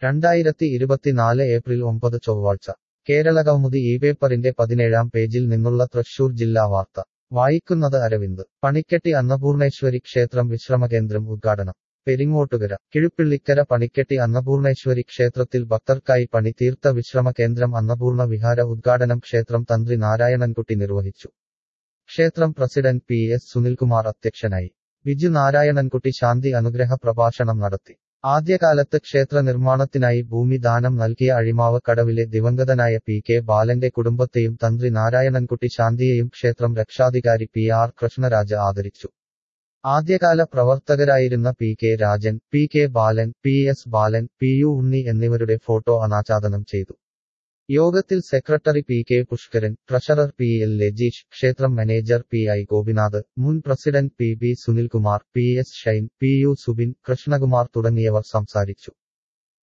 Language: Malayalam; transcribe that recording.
രണ്ടായിരത്തി ഇരുപത്തിനാല് ഏപ്രിൽ ഒമ്പത് ചൊവ്വാഴ്ച കേരളകൗമുദി ഈ പേപ്പറിന്റെ പതിനേഴാം പേജിൽ നിന്നുള്ള തൃശൂർ ജില്ലാ വാർത്ത വായിക്കുന്നത് അരവിന്ദ് പണിക്കെട്ടി അന്നപൂർണേശ്വരി ക്ഷേത്രം വിശ്രമകേന്ദ്രം ഉദ്ഘാടനം പെരിങ്ങോട്ടുകര കിഴുപ്പിള്ളിക്കര പണിക്കെട്ടി അന്നപൂർണേശ്വരി ക്ഷേത്രത്തിൽ ഭക്തർക്കായി പണി തീർത്ത വിശ്രമ കേന്ദ്രം അന്നപൂർണ വിഹാര ഉദ്ഘാടനം ക്ഷേത്രം തന്ത്രി നാരായണൻകുട്ടി നിർവഹിച്ചു ക്ഷേത്രം പ്രസിഡന്റ് പി എസ് സുനിൽകുമാർ അധ്യക്ഷനായി ബിജു നാരായണൻകുട്ടി ശാന്തി അനുഗ്രഹ പ്രഭാഷണം നടത്തി ആദ്യകാലത്ത് ക്ഷേത്ര നിർമ്മാണത്തിനായി ഭൂമി ദാനം നൽകിയ അഴിമാവ് കടവിലെ ദിവംഗതനായ പി കെ ബാലന്റെ കുടുംബത്തെയും തന്ത്രി നാരായണൻകുട്ടി ശാന്തിയെയും ക്ഷേത്രം രക്ഷാധികാരി പി ആർ കൃഷ്ണരാജ ആദരിച്ചു ആദ്യകാല പ്രവർത്തകരായിരുന്ന P K Rajan P K Balan P S Balan P U Unni എന്നിവരുടെ ഫോട്ടോ അനാച്ഛാദനം ചെയ്തു യോഗത്തിൽ secretary P K Pushkaran treasurer P L Lajeesh ക്ഷേത്രം മാനേജർ പി ഐ ഗോപിനാഥ് മുൻ president P B Sunilkumar P S Shine P U Subin Krishnakumar തുടങ്ങിയവർ സംസാരിച്ചു